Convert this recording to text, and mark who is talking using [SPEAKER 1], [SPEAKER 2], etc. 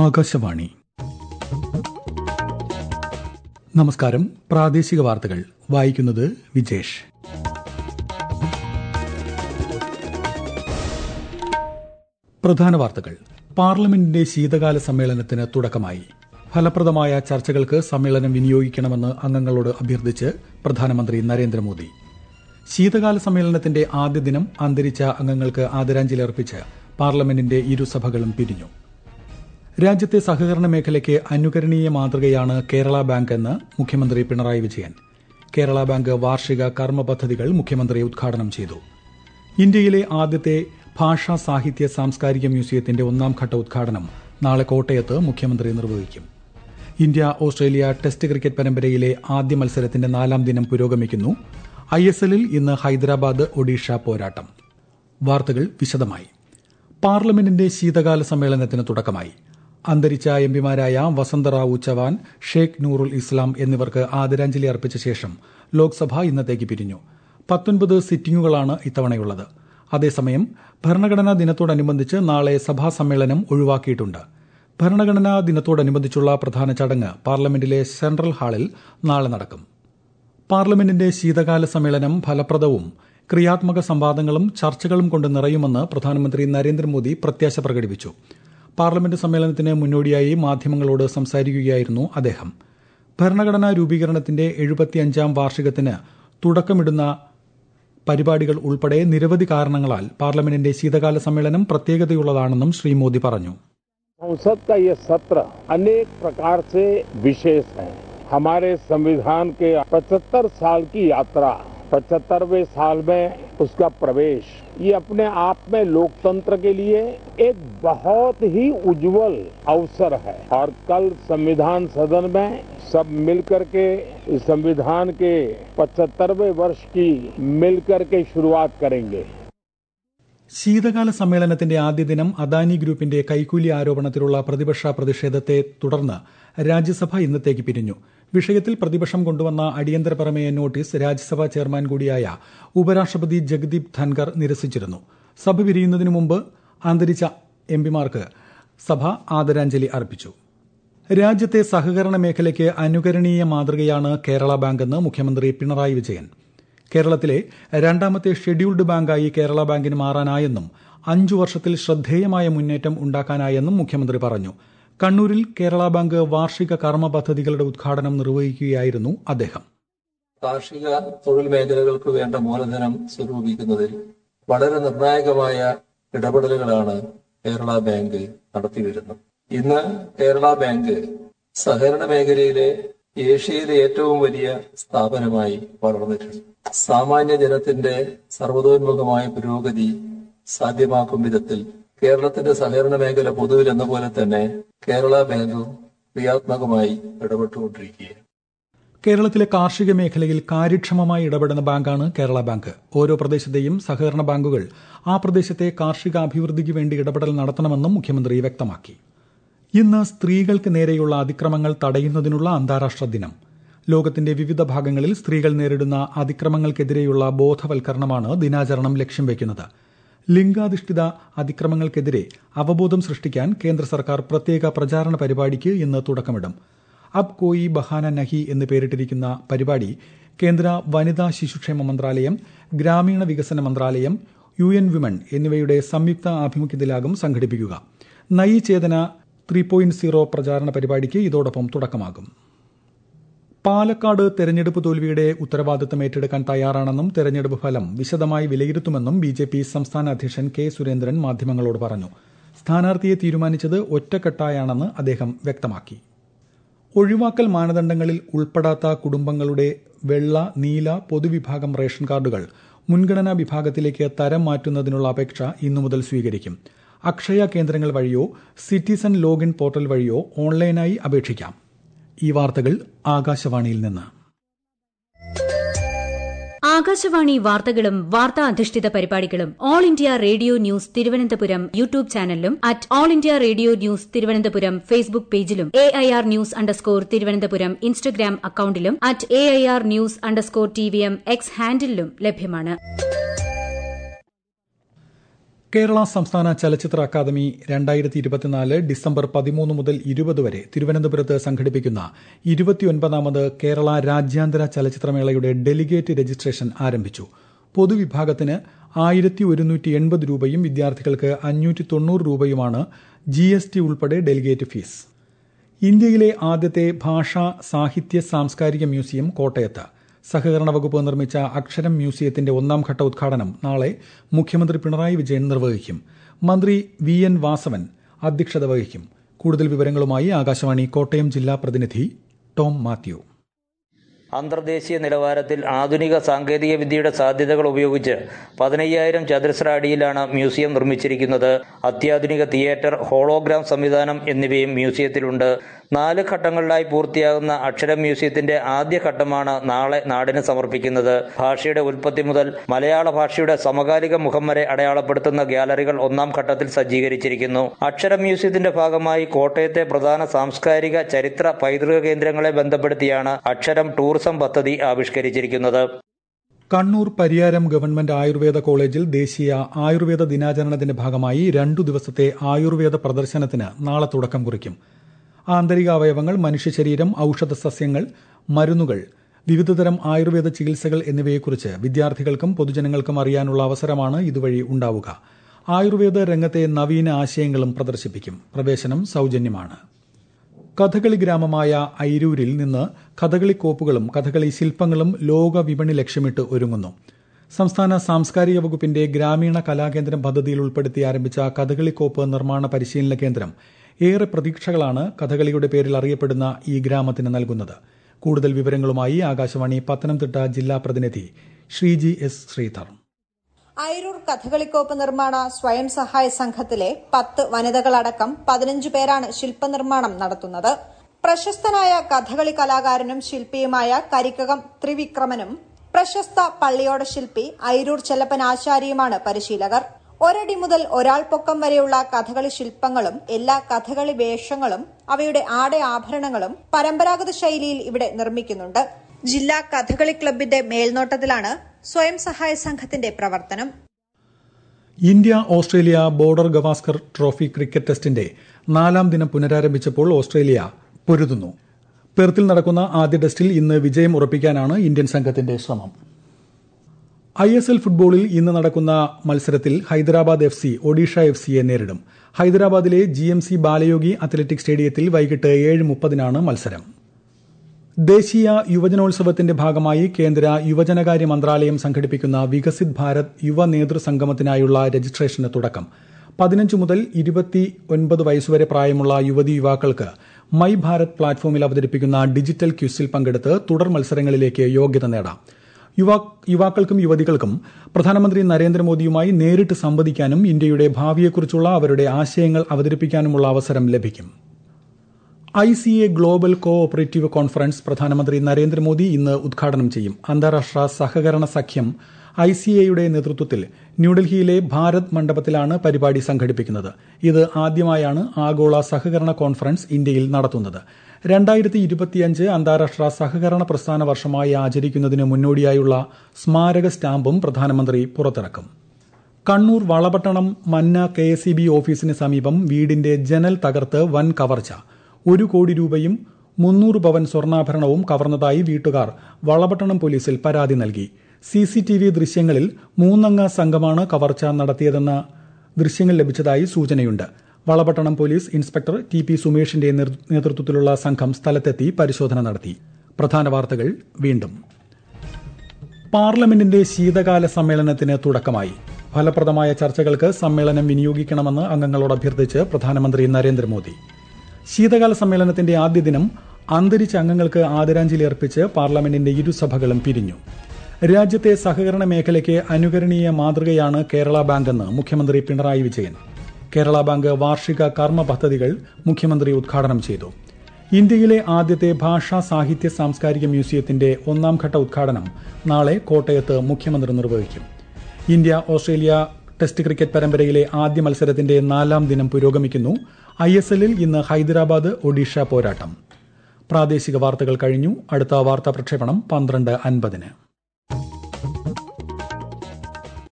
[SPEAKER 1] ആകാശവാണി നമസ്കാരം പ്രാദേശിക വാർത്തകൾ വായിക്കുന്നത് വിജേഷ് പ്രധാന വാർത്തകൾ പാർലമെന്റിന്റെ ശീതകാല സമ്മേളനത്തിന് തുടക്കമായി ഫലപ്രദമായ ചർച്ചകൾക്ക് സമ്മേളനം വിനിയോഗിക്കണമെന്ന് അംഗങ്ങളോട് അഭ്യർത്ഥിച്ച് പ്രധാനമന്ത്രി നരേന്ദ്രമോദി ശീതകാല സമ്മേളനത്തിന്റെ ആദ്യ ദിനം അന്തരിച്ച അംഗങ്ങൾക്ക് ആദരാഞ്ജലി അർപ്പിച്ച് പാർലമെന്റിന്റെ ഇരുസഭകളും പിരിഞ്ഞു രാജ്യത്തെ സഹകരണ മേഖലയ്ക്ക് അനുകരണീയ മാതൃകയാണ് കേരള ബാങ്ക് എന്ന് മുഖ്യമന്ത്രി പിണറായി വിജയൻ കേരള ബാങ്ക് വാർഷിക കർമ്മ പദ്ധതികൾ മുഖ്യമന്ത്രി ഉദ്ഘാടനം ചെയ്തു ഇന്ത്യയിലെ ആദ്യത്തെ ഭാഷാ സാഹിത്യ സാംസ്കാരിക മ്യൂസിയത്തിന്റെ ഒന്നാം ഘട്ട ഉദ്ഘാടനം നാളെ കോട്ടയത്ത് മുഖ്യമന്ത്രി നിർവഹിക്കും ഇന്ത്യ ഓസ്ട്രേലിയ ടെസ്റ്റ് ക്രിക്കറ്റ് പരമ്പരയിലെ ആദ്യ മത്സരത്തിന്റെ നാലാം ദിനം പുരോഗമിക്കുന്നു ഐ എസ് എല്ലിൽ ഇന്ന് ഹൈദരാബാദ് ഒഡീഷ പോരാട്ടം വാർത്തകൾ വിശദമായി പാർലമെന്റിന്റെ ശീതകാല സമ്മേളനത്തിന് തുടക്കമായി അന്തരിച്ച എംപിമാരായ വസന്തറാവു ചവാൻ ഷേഖ് നൂറുൽ ഇസ്ലാം എന്നിവർക്ക് ആദരാഞ്ജലി അർപ്പിച്ച ശേഷം ലോക്സഭ ഇന്നത്തേക്ക് പിരിഞ്ഞു പത്തൊൻപത് സിറ്റിംഗുകളാണ് ഇത്തവണയുള്ളത് അതേസമയം ഭരണഘടനാ ദിനത്തോടനുബന്ധിച്ച് നാളെ സഭാ സമ്മേളനം ഒഴിവാക്കിയിട്ടുണ്ട് ഭരണഘടനാ ദിനത്തോടനുബന്ധിച്ചുള്ള പ്രധാന ചടങ്ങ് പാർലമെന്റിലെ സെൻട്രൽ ഹാളിൽ നാളെ നടക്കും പാർലമെന്റിന്റെ ശീതകാല സമ്മേളനം ഫലപ്രദവും ക്രിയാത്മക സംവാദങ്ങളും ചർച്ചകളും കൊണ്ട് നിറയുമെന്ന് പ്രധാനമന്ത്രി നരേന്ദ്രമോദി പ്രത്യാശ പ്രകടിപ്പിച്ചു പാർലമെന്റ് സമ്മേളനത്തിന് മുന്നോടിയായി മാധ്യമങ്ങളോട് സംസാരിക്കുകയായിരുന്നു അദ്ദേഹം ഭരണഘടനാ രൂപീകരണത്തിന്റെ എഴുപത്തിയഞ്ചാം വാർഷികത്തിന് തുടക്കമിടുന്ന പരിപാടികൾ ഉൾപ്പെടെ നിരവധി കാരണങ്ങളാൽ പാർലമെന്റിന്റെ ശീതകാല സമ്മേളനം പ്രത്യേകതയുള്ളതാണെന്നും ശ്രീ മോദി പറഞ്ഞു
[SPEAKER 2] संसद का ये सत्र अनेक प्रकार से विशेष है हमारे संविधान के 75 साल की यात्रा पचहत्तरवे साल में उसका प्रवेश ये अपने आप में लोकतंत्र के लिए एक बहुत ही उज्जवल अवसर है और कल संविधान सदन में सब मिलकर के इस संविधान के पचहत्तरवे वर्ष की मिलकर के शुरुआत करेंगे
[SPEAKER 1] ശീതകാല സമ്മേളനത്തിന്റെ ആദ്യ ദിനം അദാനി ഗ്രൂപ്പിന്റെ കൈക്കൂലി ആരോപണത്തിലുള്ള പ്രതിപക്ഷ പ്രതിഷേധത്തെ തുടർന്ന് രാജ്യസഭ ഇന്നത്തേക്ക് പിരിഞ്ഞു വിഷയത്തിൽ പ്രതിപക്ഷം കൊണ്ടുവന്ന അടിയന്തര പ്രമേയ നോട്ടീസ് രാജ്യസഭാ ചെയർമാൻ കൂടിയായ ഉപരാഷ്ട്രപതി ജഗദീപ് ധൻകർ നിരസിച്ചിരുന്നു സഭ പിരിയുന്നതിനു മുമ്പ് അന്തരിച്ച എംപിമാർക്ക് സഭ ആദരാഞ്ജലി അർപ്പിച്ചു രാജ്യത്തെ സഹകരണ മേഖലയ്ക്ക് അനുകരണീയ മാതൃകയാണ് കേരള ബാങ്കെന്ന് മുഖ്യമന്ത്രി പിണറായി വിജയൻ കേരളത്തിലെ രണ്ടാമത്തെ ഷെഡ്യൂൾഡ് ബാങ്കായി കേരള ബാങ്കിന് മാറാനായെന്നും അഞ്ചു വർഷത്തിൽ ശ്രദ്ധേയമായ മുന്നേറ്റം ഉണ്ടാക്കാനായെന്നും മുഖ്യമന്ത്രി പറഞ്ഞു കണ്ണൂരിൽ കേരള ബാങ്ക് വാർഷിക കർമ്മ പദ്ധതികളുടെ ഉദ്ഘാടനം നിർവഹിക്കുകയായിരുന്നു അദ്ദേഹം
[SPEAKER 3] കാർഷിക തൊഴിൽ മേഖലകൾക്ക് വേണ്ട മൂലധനം സ്വരൂപിക്കുന്നതിൽ വളരെ നിർണായകമായ ഇടപെടലുകളാണ് കേരള ബാങ്ക് നടത്തിവരുന്നത് ഇന്ന് കേരള ബാങ്ക് സഹകരണ മേഖലയിലെ ഏഷ്യയിലെ ഏറ്റവും വലിയ സ്ഥാപനമായി വളർന്നിട്ടുണ്ട് സാമാന്യ ജനത്തിന്റെ സർവതോന്മുഖമായ പുരോഗതി സാധ്യമാക്കും വിധത്തിൽ കേരളത്തിന്റെ സഹകരണ മേഖല പൊതുവിൽ എന്ന പോലെ തന്നെ കേരള ബാങ്കും ക്രിയാത്മകമായി ഇടപെട്ടുകൊണ്ടിരിക്കുകയാണ്
[SPEAKER 1] കേരളത്തിലെ കാർഷിക മേഖലയിൽ കാര്യക്ഷമമായി ഇടപെടുന്ന ബാങ്കാണ് കേരള ബാങ്ക് ഓരോ പ്രദേശത്തെയും സഹകരണ ബാങ്കുകൾ ആ പ്രദേശത്തെ കാർഷിക അഭിവൃദ്ധിക്ക് വേണ്ടി ഇടപെടൽ നടത്തണമെന്നും മുഖ്യമന്ത്രി വ്യക്തമാക്കി ഇന്ന് സ്ത്രീകൾക്ക് നേരെയുള്ള അതിക്രമങ്ങൾ തടയുന്നതിനുള്ള അന്താരാഷ്ട്ര ദിനം ലോകത്തിന്റെ വിവിധ ഭാഗങ്ങളിൽ സ്ത്രീകൾ നേരിടുന്ന അതിക്രമങ്ങൾക്കെതിരെയുള്ള ബോധവൽക്കരണമാണ് ദിനാചരണം ലക്ഷ്യം വയ്ക്കുന്നത് ലിംഗാധിഷ്ഠിത അതിക്രമങ്ങൾക്കെതിരെ അവബോധം സൃഷ്ടിക്കാൻ കേന്ദ്ര സർക്കാർ പ്രത്യേക പ്രചാരണ പരിപാടിക്ക് ഇന്ന് തുടക്കമിടും അബ് കോയി ബഹാന നഹി എന്ന് പേരിട്ടിരിക്കുന്ന പരിപാടി കേന്ദ്ര വനിതാ ശിശുക്ഷേമ മന്ത്രാലയം ഗ്രാമീണ വികസന മന്ത്രാലയം യു എൻ വിമൺ എന്നിവയുടെ സംയുക്ത ആഭിമുഖ്യത്തിലാകും സംഘടിപ്പിക്കുക Nayi Chetana three point zero പ്രചാരണ പരിപാടിക്ക് ഇതോടൊപ്പം തുടക്കമാകും പാലക്കാട് തെരഞ്ഞെടുപ്പ് തോൽവിയുടെ ഉത്തരവാദിത്തം ഏറ്റെടുക്കാൻ തയ്യാറാണെന്നും തെരഞ്ഞെടുപ്പ് ഫലം വിശദമായി വിലയിരുത്തുമെന്നും ബി ജെ പി സംസ്ഥാന അധ്യക്ഷൻ കെ സുരേന്ദ്രൻ മാധ്യമങ്ങളോട് പറഞ്ഞു സ്ഥാനാർത്ഥിയെ തീരുമാനിച്ചത് ഒറ്റക്കെട്ടായാണെന്ന് അദ്ദേഹം വ്യക്തമാക്കി ഒഴിവാക്കൽ മാനദണ്ഡങ്ങളിൽ ഉൾപ്പെടാത്ത കുടുംബങ്ങളുടെ വെള്ള നീല പൊതുവിഭാഗം റേഷൻ കാർഡുകൾ മുൻഗണനാ വിഭാഗത്തിലേക്ക് തരം മാറ്റുന്നതിനുള്ള അപേക്ഷ ഇന്നു മുതൽ സ്വീകരിക്കും അക്ഷയ കേന്ദ്രങ്ങൾ വഴിയോ സിറ്റിസൺ ലോഗിൻ പോർട്ടൽ വഴിയോ ഓൺലൈനായി അപേക്ഷിക്കാം ഈ വാർത്തകൾ ആകാശവാണിയിൽ നിന്ന്
[SPEAKER 4] ആകാശവാണി വാർത്തകളും വാർത്താ അധിഷ്ഠിത പരിപാടികളും All India Radio news Thiruvananthapuram YouTube ചാനലിലും at All India Radio news Thiruvananthapuram Facebook പേജിലും A I R news underscore Thiruvananthapuram Instagram അക്കൌണ്ടിലും at A I R news underscore T V M X ഹാൻഡിലും ലഭ്യമാണ്
[SPEAKER 1] കേരള സംസ്ഥാന ചലച്ചിത്ര അക്കാദമി രണ്ടായിരത്തി ഇരുപത്തിനാല് ഡിസംബർ പതിമൂന്ന് മുതൽ ഇരുപത് വരെ തിരുവനന്തപുരത്ത് സംഘടിപ്പിക്കുന്ന ഇരുപത്തിയൊൻപതാമത് കേരള രാജ്യാന്തര ചലച്ചിത്രമേളയുടെ ഡെലിഗേറ്റ് രജിസ്ട്രേഷൻ ആരംഭിച്ചു പൊതുവിഭാഗത്തിന് ആയിരത്തി ഒരുന്നൂറ്റി എൺപത് രൂപയും വിദ്യാർത്ഥികൾക്ക് അഞ്ഞൂറ്റി തൊണ്ണൂറ് രൂപയുമാണ് ജി എസ് ടി ഉൾപ്പെടെ ഡെലിഗേറ്റ് ഫീസ് ഇന്ത്യയിലെ ആദ്യത്തെ ഭാഷാ സാഹിത്യ സാംസ്കാരിക മ്യൂസിയം കോട്ടയത്ത് സഹകരണ വകുപ്പ് നിർമ്മിച്ച അക്ഷരം മ്യൂസിയത്തിന്റെ ഒന്നാം ഘട്ട ഉദ്ഘാടനം നാളെ മുഖ്യമന്ത്രി പിണറായി വിജയൻ നിർവഹിക്കും മന്ത്രി വി എൻ വാസവൻ അധ്യക്ഷത വഹിക്കും കൂടുതൽ വിവരങ്ങളുമായി ആകാശവാണി കോട്ടയം ജില്ലാ പ്രതിനിധി ടോം മാത്യു
[SPEAKER 5] അന്തർദേശീയ നിലവാരത്തിൽ ആധുനിക സാങ്കേതിക വിദ്യയുടെ സാധ്യതകൾ ഉപയോഗിച്ച് പതിനയ്യായിരം ചതുരശ്ര അടിയിലാണ് മ്യൂസിയം നിർമ്മിച്ചിരിക്കുന്നത് അത്യാധുനിക തിയേറ്റർ ഹോളോഗ്രാം സംവിധാനം എന്നിവയും മ്യൂസിയത്തിലുണ്ട് നാല് ഘട്ടങ്ങളിലായി പൂർത്തിയാകുന്ന അക്ഷരം മ്യൂസിയത്തിന്റെ ആദ്യ ഘട്ടമാണ് നാളെ നാടിന് സമർപ്പിക്കുന്നത് ഭാഷയുടെ ഉൽപ്പത്തി മുതൽ മലയാള ഭാഷയുടെ സമകാലിക മുഖം വരെ അടയാളപ്പെടുത്തുന്ന ഗ്യാലറികൾ ഒന്നാം ഘട്ടത്തിൽ സജ്ജീകരിച്ചിരിക്കുന്നു അക്ഷരം മ്യൂസിയത്തിന്റെ ഭാഗമായി കോട്ടയത്തെ പ്രധാന സാംസ്കാരിക ചരിത്ര പൈതൃക കേന്ദ്രങ്ങളെ ബന്ധപ്പെടുത്തിയാണ് അക്ഷരം ടൂറിസം പദ്ധതി ആവിഷ്കരിച്ചിരിക്കുന്നത്
[SPEAKER 1] കണ്ണൂർ പരിയാരം ഗവൺമെന്റ് ആയുർവേദ കോളേജിൽ ദേശീയ ആയുർവേദ ദിനാചരണത്തിന്റെ ഭാഗമായി രണ്ടു ദിവസത്തെ ആയുർവേദ പ്രദർശനത്തിന് നാളെ തുടക്കം കുറിക്കും ആന്തരിക അവയവങ്ങൾ മനുഷ്യശരീരം ഔഷധ സസ്യങ്ങൾ മരുന്നുകൾ വിവിധതരം ആയുർവേദ ചികിത്സകൾ എന്നിവയെക്കുറിച്ച് വിദ്യാർത്ഥികൾക്കും പൊതുജനങ്ങൾക്കും അറിയാനുള്ള അവസരമാണ് ഇതുവഴി ഉണ്ടാവുക ആയുർവേദ രംഗത്തെ നവീന ആശയങ്ങളും പ്രദർശിപ്പിക്കും പ്രവേശനം സൌജന്യമാണ് കഥകളി ഗ്രാമമായ ഐരൂരിൽ നിന്ന് കഥകളി കോപ്പുകളും കഥകളി ശില്പങ്ങളും ലോക വിപണി ലക്ഷ്യമിട്ട് ഒരുങ്ങുന്നു സംസ്ഥാന സാംസ്കാരിക വകുപ്പിന്റെ ഗ്രാമീണ കലാകേന്ദ്രം പദ്ധതിയിൽ ഉൾപ്പെടുത്തി ആരംഭിച്ച കഥകളി കോപ്പ് നിർമ്മാണ പരിശീലന കേന്ദ്രം ഏറെ പ്രതീക്ഷകളാണ് കഥകളിയുടെ പേരിൽ അറിയപ്പെടുന്ന ഈ ഗ്രാമത്തിന് നൽകുന്നത് കൂടുതൽ വിവരങ്ങളുമായി ആകാശവാണി പത്തനംതിട്ട ജില്ലാ പ്രതിനിധി ശ്രീജി എസ് ശ്രീധർ
[SPEAKER 6] അയിരൂർ കഥകളിക്കോപ്പ് നിർമ്മാണ സ്വയം സഹായ സംഘത്തിലെ പത്ത് വനിതകളടക്കം പതിനഞ്ചു പേരാണ് ശില്പനിർമ്മാണം നടത്തുന്നത് പ്രശസ്തനായ കഥകളി കലാകാരനും ശില്പിയുമായ കരിക്കകം ത്രിവിക്രമനും പ്രശസ്ത പള്ളിയോട ശില്പി അയിരൂർ ചെല്ലപ്പൻ ആശാരിയുമാണ് പരിശീലകർ ഒരടി മുതൽ ഒരാൾ പൊക്കം വരെയുള്ള കഥകളി ശില്പങ്ങളും എല്ലാ കഥകളി വേഷങ്ങളും അവയുടെ ആടെ ആഭരണങ്ങളും പരമ്പരാഗത ശൈലിയിൽ ഇവിടെ നിർമ്മിക്കുന്നുണ്ട് ജില്ലാ കഥകളി ക്ലബിന്റെ മേൽനോട്ടത്തിലാണ് സ്വയം സഹായ സംഘത്തിന്റെ പ്രവർത്തനം
[SPEAKER 1] India Australia border Gavaskar trophy cricket ടെസ്റ്റിന്റെ നാലാം ദിനം പുനരാരംഭിച്ചപ്പോൾ ഓസ്ട്രേലിയ പൊരുതുന്നു പെർത്തിൽ നടക്കുന്ന ആദ്യ ടെസ്റ്റിൽ ഇന്ന് വിജയം ഉറപ്പിക്കാനാണ് ഇന്ത്യൻ സംഘത്തിന്റെ ശ്രമം ഐ എസ് എൽ ഫുട്ബോളിൽ ഇന്ന് നടക്കുന്ന മത്സരത്തിൽ Hyderabad F C Odisha F സിയെ നേരിടും ഹൈദരാബാദിലെ G M C Balayogi athletic സ്റ്റേഡിയത്തിൽ വൈകിട്ട് ഏഴ് മുപ്പതിനാണ് മത്സരം ദേശീയ യുവജനോത്സവത്തിന്റെ ഭാഗമായി കേന്ദ്ര യുവജനകാര്യ മന്ത്രാലയം സംഘടിപ്പിക്കുന്ന വികസിത് ഭാരത് യുവ നേതൃസംഗമത്തിനായുള്ള രജിസ്ട്രേഷന് തുടക്കം പതിനഞ്ച് മുതൽ ഇരുപത്തി ഒൻപത് വയസ്സുവരെ പ്രായമുള്ള യുവതി യുവാക്കൾക്ക് മൈ ഭാരത് പ്ലാറ്റ്ഫോമിൽ അവതരിപ്പിക്കുന്ന ഡിജിറ്റൽ ക്യൂസിൽ പങ്കെടുത്ത് തുടർ മത്സരങ്ങളിലേക്ക് യോഗ്യത നേടാം യുവാക്കൾക്കും യുവതികൾക്കും പ്രധാനമന്ത്രി നരേന്ദ്രമോദിയുമായി നേരിട്ട് സംവദിക്കാനും ഇന്ത്യയുടെ ഭാവിയെക്കുറിച്ചുള്ള അവരുടെ ആശയങ്ങൾ അവതരിപ്പിക്കാനുമുള്ള അവസരം ലഭിക്കും I C A global co operative conference പ്രധാനമന്ത്രി നരേന്ദ്രമോദി ഇന്ന് ഉദ്ഘാടനം ചെയ്യും അന്താരാഷ്ട്ര സഹകരണ സഖ്യം ഐ സി എയുടെ നേതൃത്വത്തിൽ ന്യൂഡൽഹിയിലെ ഭാരത് മണ്ഡപത്തിലാണ് പരിപാടി സംഘടിപ്പിക്കുന്നത് ഇത് ആദ്യമായാണ് ആഗോള സഹകരണ കോൺഫറൻസ് ഇന്ത്യയിൽ നടത്തുന്നത് രണ്ടായിരത്തി ഇരുപത്തിയഞ്ച് അന്താരാഷ്ട്ര സഹകരണ പ്രസ്ഥാന വർഷമായി ആചരിക്കുന്നതിന് മുന്നോടിയായുള്ള സ്മാരക സ്റ്റാമ്പും പ്രധാനമന്ത്രി പുറത്തിറക്കും കണ്ണൂർ വളപട്ടണം മന്ന കെ എസ് ഇ ബി ഓഫീസിന് സമീപം വീടിന്റെ ജനൽ തകർത്ത് വൻ കവർച്ച ഒരു കോടി രൂപയും മുന്നൂറ് പവൻ സ്വർണ്ണാഭരണവും കവർന്നതായി വീട്ടുകാർ വളപട്ടണം പോലീസിൽ പരാതി നൽകി സി സി ടി വി ദൃശ്യങ്ങളിൽ മൂന്നംഗ സംഘമാണ് കവർച്ച നടത്തിയതെന്ന ദൃശ്യങ്ങൾ ലഭിച്ചതായി സൂചനയുണ്ട് Valapattanam police inspector T P സുമേഷിന്റെ നേതൃത്വത്തിലുള്ള സംഘം സ്ഥലത്തെത്തി പരിശോധന നടത്തി പ്രധാന വാർത്തകൾ വീണ്ടും പാർലമെന്റിന്റെ ശീതകാല സമ്മേളനത്തിന് തുടക്കമായി ഫലപ്രദമായ ചർച്ചകൾക്ക് സമ്മേളനം വിനിയോഗിക്കണമെന്ന് അംഗങ്ങളോട് അഭ്യർത്ഥിച്ച് പ്രധാനമന്ത്രി നരേന്ദ്രമോദി ശീതകാല സമ്മേളനത്തിന്റെ ആദ്യ ദിനം അന്തരിച്ച അംഗങ്ങൾക്ക് ആദരാഞ്ജലി അർപ്പിച്ച് പാർലമെന്റിന്റെ ഇരുസഭകളും പിരിഞ്ഞു രാജ്യത്തെ സഹകരണ മേഖലയ്ക്ക് അനുകരണീയ മാതൃകയാണ് കേരള ബാങ്കെന്ന് മുഖ്യമന്ത്രി പിണറായി വിജയൻ കേരള ബാങ്ക് വാർഷിക കർമ്മ പദ്ധതികൾ മുഖ്യമന്ത്രി ഉദ്ഘാടനം ചെയ്തു ഇന്ത്യയിലെ ആദ്യത്തെ ഭാഷാ സാഹിത്യ സാംസ്കാരിക മ്യൂസിയത്തിന്റെ ഒന്നാം ഘട്ട ഉദ്ഘാടനം നാളെ കോട്ടയത്ത് മുഖ്യമന്ത്രി നിർവഹിക്കും ഇന്ത്യ ഓസ്ട്രേലിയ ടെസ്റ്റ് ക്രിക്കറ്റ് പരമ്പരയിലെ ആദ്യ മത്സരത്തിന്റെ നാലാം ദിനം പുരോഗമിക്കുന്നു ഐ എസ് എല്ലിൽ ഇന്ന് ഹൈദരാബാദ് ഒഡീഷ പോരാട്ടം പ്രാദേശിക വാർത്തകൾ കഴിഞ്ഞു അടുത്ത വാർത്താ പ്രക്ഷേപണം പന്ത്രണ്ട് അൻപതിന്